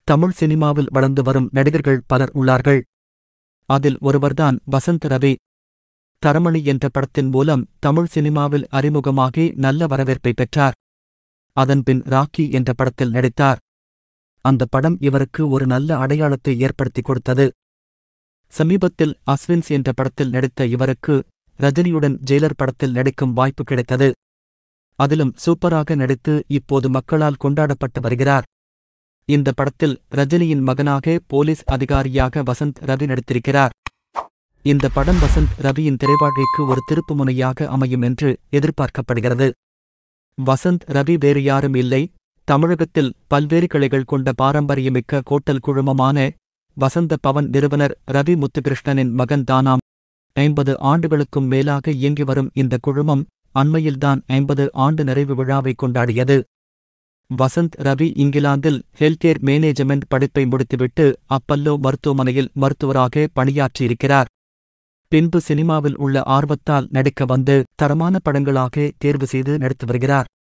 தமிழ் சினிமாவில் வளர்ந்து வரும் நடிகர்கள் பலர் உள்ளார்கள் அதில் ஒருவர்தான் வசந்த் ரவி தரமணி என்ற படத்தின் மூலம் தமிழ் சினிமாவில் அறிமுகமாகி நல்ல வரவேற்பை பெற்றார் அதன்பின் ராக்கி என்ற படத்தில் நடித்தார் அந்த படம் இவருக்கு ஒரு நல்ல அடையாளத்தை ஏற்படுத்திக் கொடுத்தது சமீபத்தில் அஸ்வின்ஸ் என்ற படத்தில் நடித்த இவருக்கு ரஜினியுடன் ஜெயிலர் படத்தில் நடிக்கும் வாய்ப்பு கிடைத்தது அதிலும் சூப்பராக நடித்து இப்போது மக்களால் கொண்டாடப்பட்டு வருகிறார் இந்த படத்தில் ரஜினியின் மகனாக போலீஸ் அதிகாரியாக வசந்த் ரவி நடித்திருக்கிறார் இந்த படம் வசந்த் ரவியின் திரைவாழ்க்கைக்கு ஒரு திருப்புமுனையாக அமையும் என்று எதிர்பார்க்கப்படுகிறது வசந்த் ரவி வேறு யாரும் இல்லை தமிழகத்தில் பல்வேறு கிளைகள் கொண்ட பாரம்பரியமிக்க கோட்டல் குழுமமான வசந்த பவன் நிறுவனர் ரவி முத்துகிருஷ்ணனின் மகன் தானாம் ஐம்பது ஆண்டுகளுக்கும் மேலாக இயங்கி வரும் இந்த குழுமம் அண்மையில்தான் ஐம்பது ஆண்டு நிறைவு விழாவை கொண்டாடியது வசந்த் ரவி இங்கிலாந்தில் ஹெல்த்கேர் மேனேஜ்மெண்ட் படிப்பை முடித்துவிட்டு அப்பல்லோ மருத்துவமனையில் மருத்துவராக பணியாற்றியிருக்கிறார் பின்பு சினிமாவில் உள்ள ஆர்வத்தால் நடிக்க வந்து தரமான படங்களாக தேர்வு செய்து நடித்து வருகிறார்